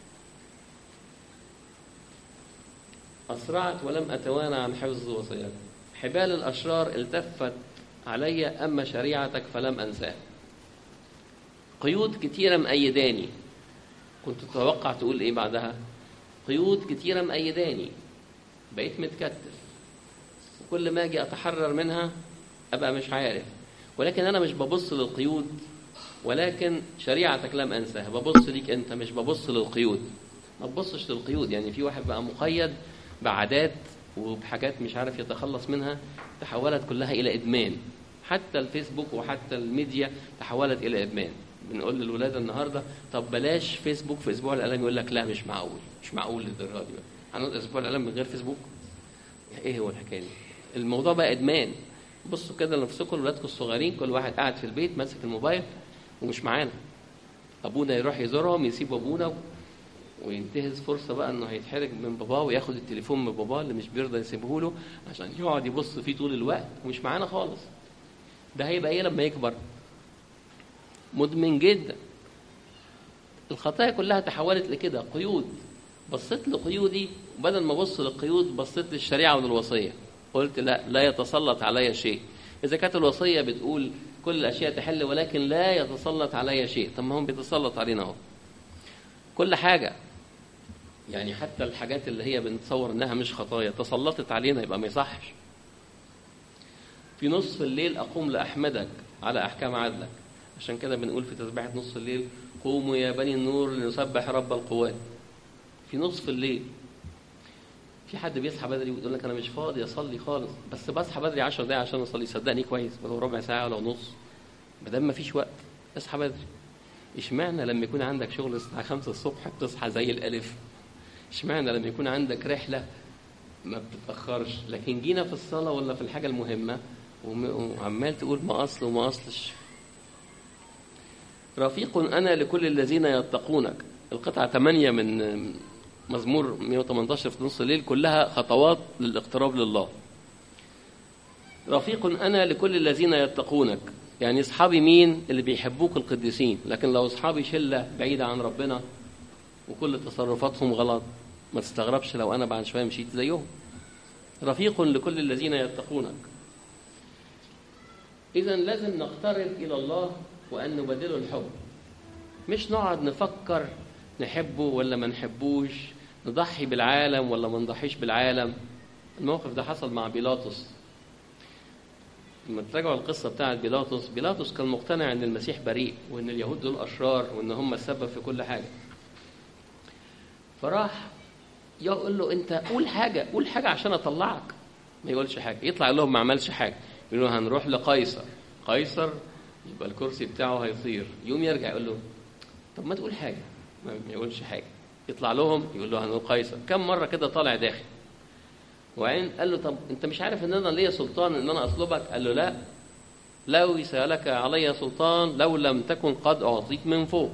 أسرعت ولم أتوانى عن حفظ وصيتك حبال الأشرار التفت علي أما شريعتك فلم أنساها قيود كتيرة مأيداني كنت تتوقع تقول إيه بعدها قيود كتيرة مأيداني بقيت متكتف وكل ما أجي أتحرر منها أبقى مش عارف ولكن أنا مش ببص للقيود ولكن شريعتك لم أنساها ببص ليك أنت مش ببص للقيود ما تبصش للقيود يعني في واحد بقى مقيد بعادات وبحاجات مش عارف يتخلص منها تحولت كلها إلى إدمان حتى الفيسبوك وحتى الميديا تحولت إلى إدمان بنقول للولاد النهارده طب بلاش فيسبوك في اسبوع الالم يقول لك لا مش معقول مش معقول للدرجه دي هنقعد اسبوع الالم من غير فيسبوك ايه هو الحكايه دي الموضوع بقى ادمان بصوا كده لنفسكم ولادكم الصغيرين كل واحد قاعد في البيت ماسك الموبايل ومش معانا ابونا يروح يزورهم يسيب ابونا وينتهز فرصة بقى انه هيتحرج من باباه وياخد التليفون من باباه اللي مش بيرضى يسيبه له عشان يقعد يبص فيه طول الوقت ومش معانا خالص ده هيبقى ايه لما يكبر مدمن جدا الخطايا كلها تحولت لكده قيود بصيت لقيودي وبدل ما ابص للقيود بصيت للشريعه وللوصيه قلت لا لا يتسلط علي شيء اذا كانت الوصيه بتقول كل الاشياء تحل ولكن لا يتسلط علي شيء طب ما هم بيتسلط علينا اهو كل حاجه يعني حتى الحاجات اللي هي بنتصور انها مش خطايا تسلطت علينا يبقى ما يصحش في نصف الليل اقوم لاحمدك على احكام عدلك عشان كده بنقول في تسبيحة نصف الليل قوموا يا بني النور لنسبح رب القوات في نصف الليل في حد بيصحى بدري ويقول لك انا مش فاضي اصلي خالص بس بصحى بدري 10 دقايق عشان اصلي صدقني كويس ولو ربع ساعه ولا نص ما دام ما فيش وقت اصحى بدري اشمعنى لما يكون عندك شغل الساعه 5 الصبح بتصحى زي الالف اشمعنى لما يكون عندك رحله ما بتتاخرش لكن جينا في الصلاه ولا في الحاجه المهمه وعمال تقول ما اصل وما اصلش رفيق أنا لكل الذين يتقونك القطعة 8 من مزمور 118 في نص الليل كلها خطوات للاقتراب لله رفيق أنا لكل الذين يتقونك يعني أصحابي مين اللي بيحبوك القديسين لكن لو أصحابي شلة بعيدة عن ربنا وكل تصرفاتهم غلط ما تستغربش لو أنا بعد شوية مشيت زيهم رفيق لكل الذين يتقونك إذا لازم نقترب إلى الله وأن نبادله الحب مش نقعد نفكر نحبه ولا ما نحبوش نضحي بالعالم ولا ما نضحيش بالعالم الموقف ده حصل مع بيلاطس لما تراجعوا القصة بتاعت بيلاطس بيلاطس كان مقتنع ان المسيح بريء وان اليهود دول اشرار وان هم السبب في كل حاجة فراح يقول له انت قول حاجة قول حاجة عشان اطلعك ما يقولش حاجة يطلع يقول لهم ما عملش حاجة يقول له هنروح لقيصر قيصر يبقى الكرسي بتاعه هيطير يوم يرجع يقول له طب ما تقول حاجة ما يقولش حاجة يطلع لهم يقول له هنقول قيصر كم مرة كده طالع داخل وبعدين قال له طب انت مش عارف ان انا ليا سلطان ان انا اطلبك قال له لا لو سألك علي سلطان لو لم تكن قد اعطيت من فوق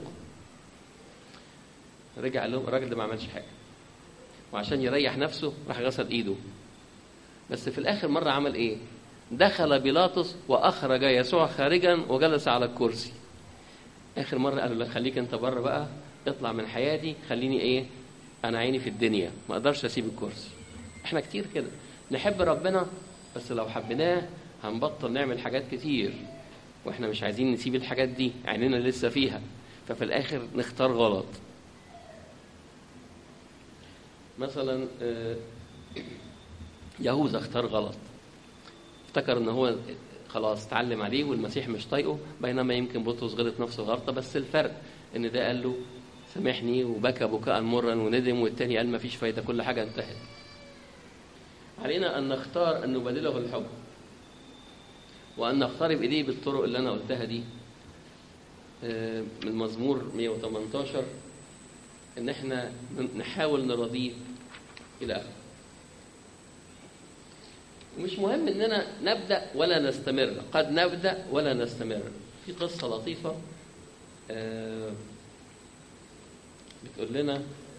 رجع قال لهم الراجل ده ما عملش حاجه وعشان يريح نفسه راح غسل ايده بس في الاخر مره عمل ايه دخل بيلاطس واخرج يسوع خارجا وجلس على الكرسي اخر مره قال له لا خليك انت بره بقى اطلع من حياتي خليني ايه انا عيني في الدنيا ما اقدرش اسيب الكرسي احنا كتير كده نحب ربنا بس لو حبيناه هنبطل نعمل حاجات كتير واحنا مش عايزين نسيب الحاجات دي عينينا لسه فيها ففي الاخر نختار غلط مثلا آه، يهوذا اختار غلط افتكر ان هو خلاص اتعلم عليه والمسيح مش طايقه بينما يمكن بطرس غلط نفس الغلطه بس الفرق ان ده قال له سامحني وبكى بكاء مرا وندم والتاني قال مفيش فايده كل حاجه انتهت علينا ان نختار ان نبادله الحب وان نقترب اليه بالطرق اللي انا قلتها دي آه، من مزمور 118 ان احنا نحاول نرضيه الى اخره مش مهم اننا نبدا ولا نستمر قد نبدا ولا نستمر في قصه لطيفه آه، بتقول لنا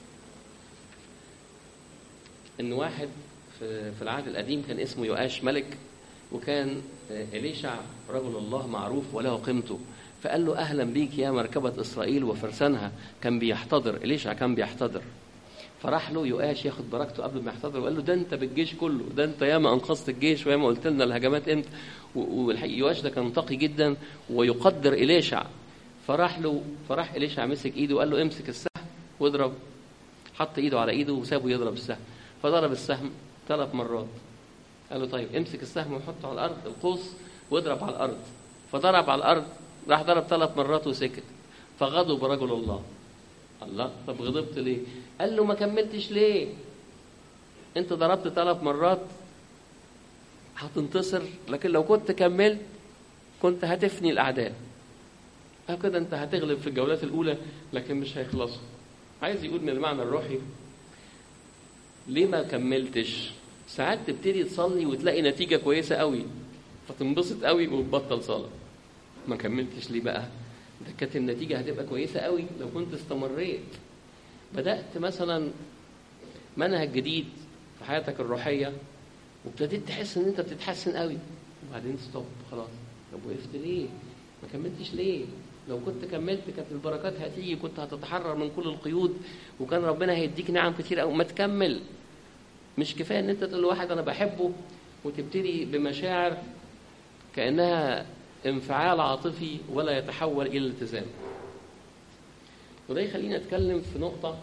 ان واحد في في العهد القديم كان اسمه يؤاش ملك وكان آه، إليشع رجل الله معروف وله قيمته فقال له أهلا بيك يا مركبة إسرائيل وفرسانها كان بيحتضر إليشع كان بيحتضر فراح له يؤاش ياخد بركته قبل ما يحتضر وقال له ده انت بالجيش كله ده انت ياما انقذت الجيش وياما قلت لنا الهجمات امتى والحقيقه يؤاش ده كان تقي جدا ويقدر إليشع فراح له فراح إليشع مسك ايده وقال له امسك السهم واضرب حط ايده على ايده وسابه يضرب السهم فضرب السهم ثلاث مرات قال له طيب امسك السهم وحطه على الارض القوس واضرب على الارض فضرب على الارض راح ضرب ثلاث مرات وسكت فغضب رجل الله الله طب غضبت ليه قال له ما كملتش ليه انت ضربت ثلاث مرات هتنتصر لكن لو كنت كملت كنت هتفني الاعداء او كده انت هتغلب في الجولات الاولى لكن مش هيخلصوا عايز يقول من المعنى الروحي ليه ما كملتش ساعات تبتدي تصلي وتلاقي نتيجة كويسة قوي فتنبسط قوي وتبطل صلاة ما كملتش ليه بقى ده كانت النتيجة هتبقى كويسة قوي لو كنت استمريت بدأت مثلا منهج جديد في حياتك الروحية وابتديت تحس ان انت بتتحسن قوي وبعدين ستوب خلاص طب وقفت ليه ما كملتش ليه لو كنت كملت كانت البركات هتيجي كنت هتتحرر من كل القيود وكان ربنا هيديك نعم كتير قوي ما تكمل مش كفايه ان انت تقول لواحد انا بحبه وتبتدي بمشاعر كانها انفعال عاطفي ولا يتحول الى التزام وده يخلينا نتكلم في نقطه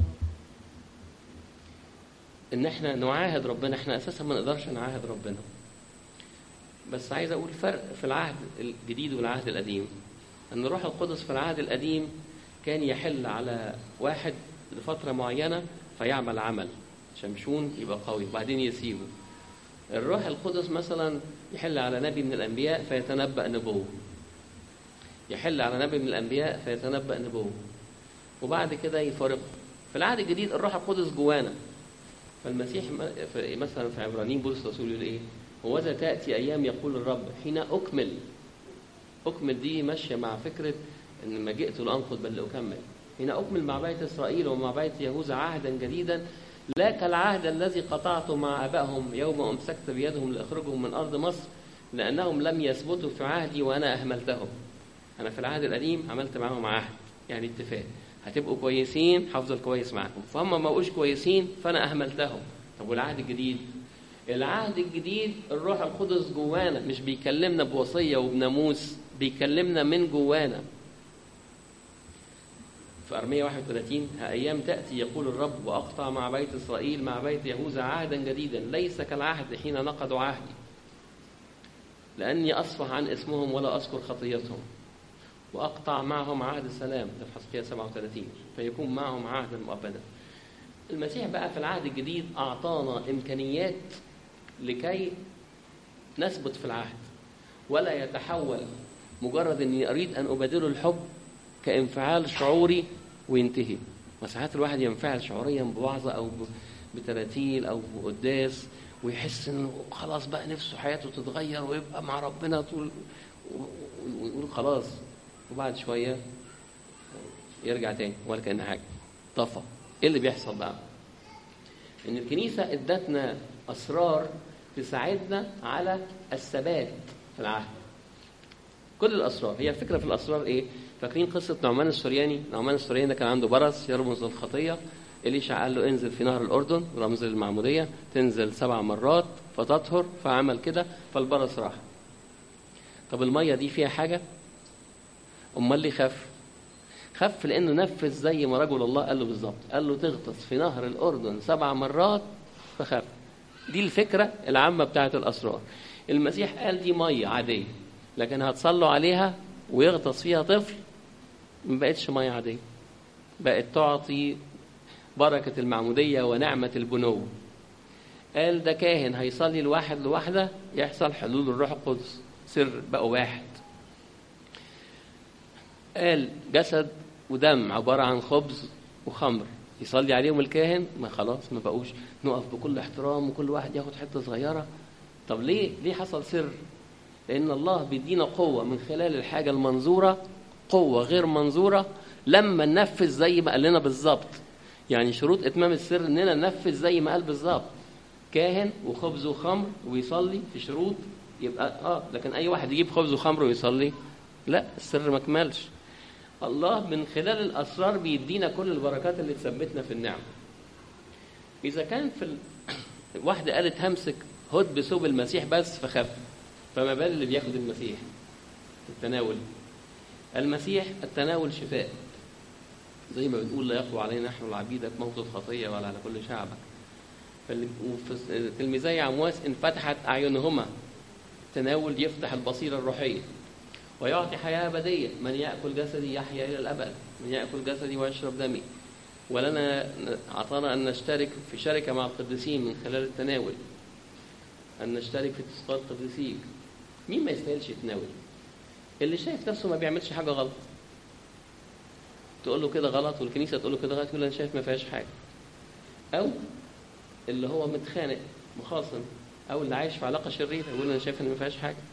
ان احنا نعاهد ربنا احنا اساسا ما نقدرش نعاهد ربنا بس عايز اقول فرق في العهد الجديد والعهد القديم ان الروح القدس في العهد القديم كان يحل على واحد لفتره معينه فيعمل عمل شمشون يبقى قوي وبعدين يسيبه الروح القدس مثلا يحل على نبي من الانبياء فيتنبأ نبوه يحل على نبي من الانبياء فيتنبأ نبوه وبعد كده يفارقه في العهد الجديد الروح القدس جوانا فالمسيح مثلا في عبرانيين بولس الرسول يقول ايه وذا تأتي أيام يقول الرب حين أكمل أكمل دي ماشية مع فكرة إن ما جئت لأنقض بل لأكمل حين أكمل مع بيت إسرائيل ومع بيت يهوذا عهدا جديدا لا كالعهد الذي قطعته مع أبائهم يوم أمسكت بيدهم لأخرجهم من أرض مصر لأنهم لم يثبتوا في عهدي وأنا أهملتهم أنا في العهد القديم عملت معهم عهد يعني اتفاق هتبقوا كويسين هفضل كويس معاكم فهم ما بقوش كويسين فأنا أهملتهم طب والعهد الجديد العهد الجديد الروح القدس جوانا مش بيكلمنا بوصية وبناموس بيكلمنا من جوانا في أرمية 31 ها أيام تأتي يقول الرب وأقطع مع بيت إسرائيل مع بيت يهوذا عهدا جديدا ليس كالعهد حين نقضوا عهدي لأني أصفح عن اسمهم ولا أذكر خطيتهم وأقطع معهم عهد السلام ده في حسقية 37 فيكون معهم عهدا مؤبدا المسيح بقى في العهد الجديد أعطانا إمكانيات لكي نثبت في العهد ولا يتحول مجرد اني اريد ان ابادله الحب كانفعال شعوري وينتهي وساعات الواحد ينفعل شعوريا بوعظه او بتراتيل او بقداس ويحس انه خلاص بقى نفسه حياته تتغير ويبقى مع ربنا طول ويقول خلاص وبعد شويه يرجع تاني ولا كان حاجه طفى ايه اللي بيحصل بقى ان الكنيسه ادتنا اسرار تساعدنا على الثبات في العهد كل الاسرار هي الفكره في الاسرار ايه فاكرين قصه نعمان السورياني نعمان السورياني ده كان عنده برص يرمز للخطيه إليشع قال له انزل في نهر الأردن رمز للمعمودية تنزل سبع مرات فتطهر فعمل كده فالبرص راح طب المية دي فيها حاجة أمال ليه خف خف لأنه نفذ زي ما رجل الله قال له بالظبط قال له تغطس في نهر الأردن سبع مرات فخف دي الفكرة العامة بتاعت الأسرار المسيح قال دي مية عادية لكن هتصلوا عليها ويغطس فيها طفل ما بقتش مية عادية بقت تعطي بركة المعمودية ونعمة البنو قال ده كاهن هيصلي الواحد لوحده يحصل حلول الروح القدس سر بقوا واحد قال جسد ودم عبارة عن خبز وخمر يصلي عليهم الكاهن ما خلاص ما بقوش نقف بكل احترام وكل واحد ياخد حتة صغيرة طب ليه ليه حصل سر لأن الله بيدينا قوة من خلال الحاجة المنظورة قوة غير منظورة لما ننفذ زي ما قال لنا بالظبط يعني شروط إتمام السر إننا ننفذ زي ما قال بالظبط كاهن وخبز وخمر ويصلي في شروط يبقى اه لكن أي واحد يجيب خبز وخمر ويصلي لا السر ما كملش الله من خلال الأسرار بيدينا كل البركات اللي تثبتنا في النعمة إذا كان في ال... واحدة قالت همسك هد بثوب المسيح بس فخف فما بال اللي بياخد المسيح التناول المسيح التناول شفاء زي ما بنقول لا يقوى علينا نحن العبيدك موت الخطية ولا على كل شعبك وفي تلميذي عمواس انفتحت أعينهما التناول يفتح البصيرة الروحية ويعطي حياة أبدية من يأكل جسدي يحيا إلى الأبد من يأكل جسدي ويشرب دمي ولنا أعطانا أن نشترك في شركة مع القديسين من خلال التناول أن نشترك في تسقيط القديسين مين ما يستاهلش يتناول اللي شايف نفسه ما بيعملش حاجة غلط تقول له كده غلط والكنيسة تقول له كده غلط يقول أنا شايف ما فيهاش حاجة أو اللي هو متخانق مخاصم أو اللي عايش في علاقة شريرة يقول أنا شايف إن ما فيهاش حاجة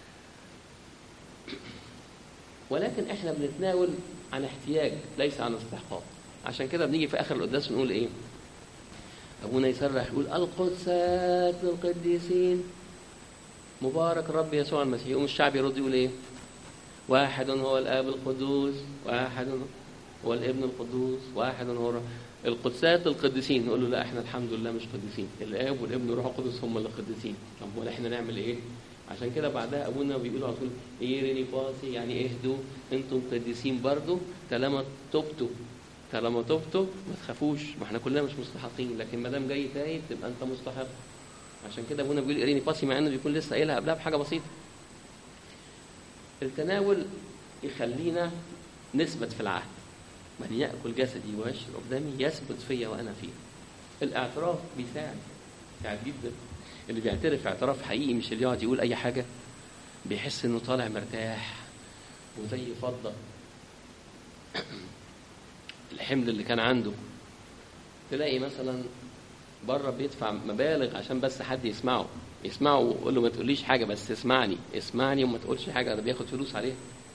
ولكن احنا بنتناول عن احتياج ليس عن استحقاق عشان كده بنيجي في اخر القداس ونقول ايه ابونا يسرح يقول القدسات للقديسين مبارك الرب يسوع المسيح يقوم الشعب يرد يقول ايه واحد هو الاب القدوس واحد هو الابن القدوس واحد هو الرب القدسات القديسين نقول له لا احنا الحمد لله مش قديسين الاب والابن والروح القدس هم اللي قديسين طب امال احنا نعمل ايه عشان كده بعدها ابونا بيقولوا على طول ايريني باسي يعني اهدوا انتم قديسين برضو طالما تبتوا طالما تبتوا ما تخافوش ما احنا كلنا مش مستحقين لكن ما دام جاي تايب تبقى انت مستحق عشان كده ابونا بيقول ايريني باسي مع انه بيكون لسه قايلها قبلها بحاجه بسيطه التناول يخلينا نثبت في العهد من ياكل جسدي ويشرب دمي يثبت فيا وانا فيه الاعتراف بيساعد بيساعد جدا اللي بيعترف اعتراف حقيقي مش اللي يقعد يقول اي حاجه بيحس انه طالع مرتاح وزي فضه الحمل اللي كان عنده تلاقي مثلا بره بيدفع مبالغ عشان بس حد يسمعه يسمعه ويقول له ما تقوليش حاجه بس اسمعني اسمعني وما تقولش حاجه انا بياخد فلوس عليها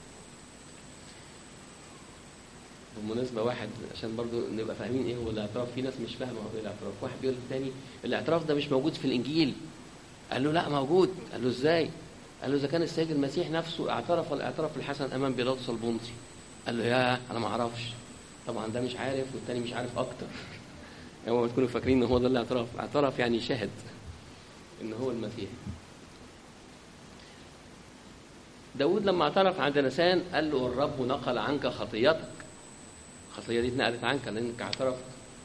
بالمناسبه واحد عشان برضو نبقى فاهمين ايه هو الاعتراف في ناس مش فاهمه هو ايه الاعتراف واحد بيقول للتاني الاعتراف ده مش موجود في الانجيل قال له لا موجود قال له ازاي قال له اذا كان السيد المسيح نفسه اعترف الاعتراف الحسن امام بيلاطس البنطي قال له يا انا ما اعرفش طبعا ده مش عارف والتاني مش عارف اكتر هو ما تكونوا فاكرين ان هو ده الاعتراف اعترف يعني شهد ان هو المسيح داود لما اعترف عند نسان قال له الرب نقل عنك خطيتك الخطيه دي اتنقلت عنك لانك اعترفت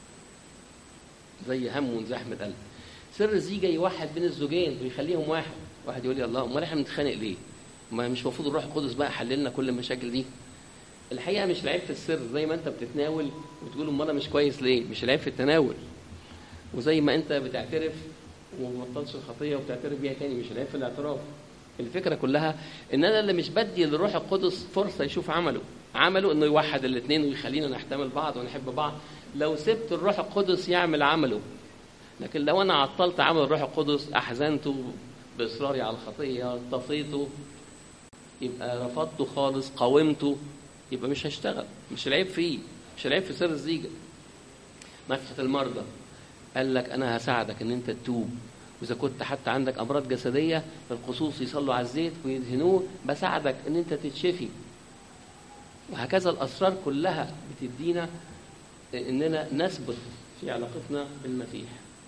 زي هم وزحمه قلب سر الزيجه يوحد بين الزوجين ويخليهم واحد واحد يقول لي الله امال احنا بنتخانق ليه ما مش المفروض الروح القدس بقى حللنا كل المشاكل دي الحقيقه مش العيب في السر زي ما انت بتتناول وتقول امال انا مش كويس ليه مش العيب في التناول وزي ما انت بتعترف وما بطلش الخطيه وبتعترف بيها تاني مش العيب في الاعتراف الفكره كلها ان انا اللي مش بدي للروح القدس فرصه يشوف عمله عمله انه يوحد الاثنين ويخلينا نحتمل بعض ونحب بعض لو سبت الروح القدس يعمل عمله لكن لو انا عطلت عمل الروح القدس احزنته باصراري على الخطيه طفيته يبقى رفضته خالص قاومته يبقى مش هيشتغل مش العيب فيه مش العيب في سر الزيجه نفحه المرضى قال لك انا هساعدك ان انت تتوب واذا كنت حتى عندك امراض جسديه القصوص يصلوا على الزيت ويدهنوه بساعدك ان انت تتشفي وهكذا الاسرار كلها بتدينا اننا نثبت في علاقتنا بالمسيح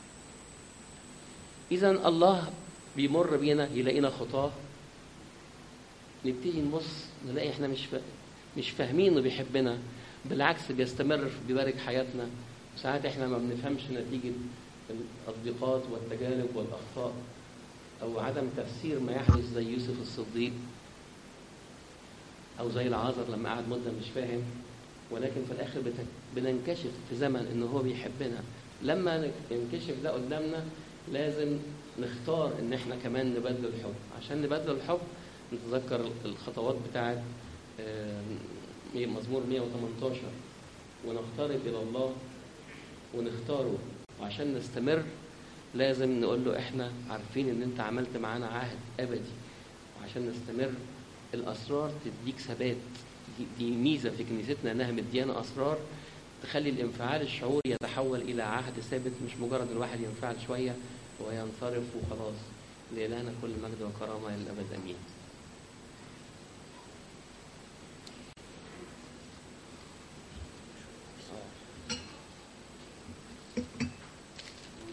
اذا الله بيمر بينا يلاقينا خطاه نبتدي نبص نلاقي احنا مش فا... مش فاهمين انه بيحبنا بالعكس بيستمر بيبارك حياتنا ساعات احنا ما بنفهمش نتيجه الضيقات والتجارب والاخطاء او عدم تفسير ما يحدث زي يوسف الصديق او زي العازر لما قعد مده مش فاهم ولكن في الاخر بننكشف في زمن ان هو بيحبنا لما ينكشف ده قدامنا لازم نختار ان احنا كمان نبدل الحب عشان نبدل الحب نتذكر الخطوات بتاعت مزمور 118 ونقترب الى الله ونختاره وعشان نستمر لازم نقول له احنا عارفين ان انت عملت معانا عهد ابدي وعشان نستمر الاسرار تديك ثبات دي, دي ميزه في كنيستنا انها مديانا اسرار تخلي الانفعال الشعوري يتحول الى عهد ثابت مش مجرد الواحد ينفعل شويه وينصرف وخلاص لإلهنا كل مجد وكرامه للابد امين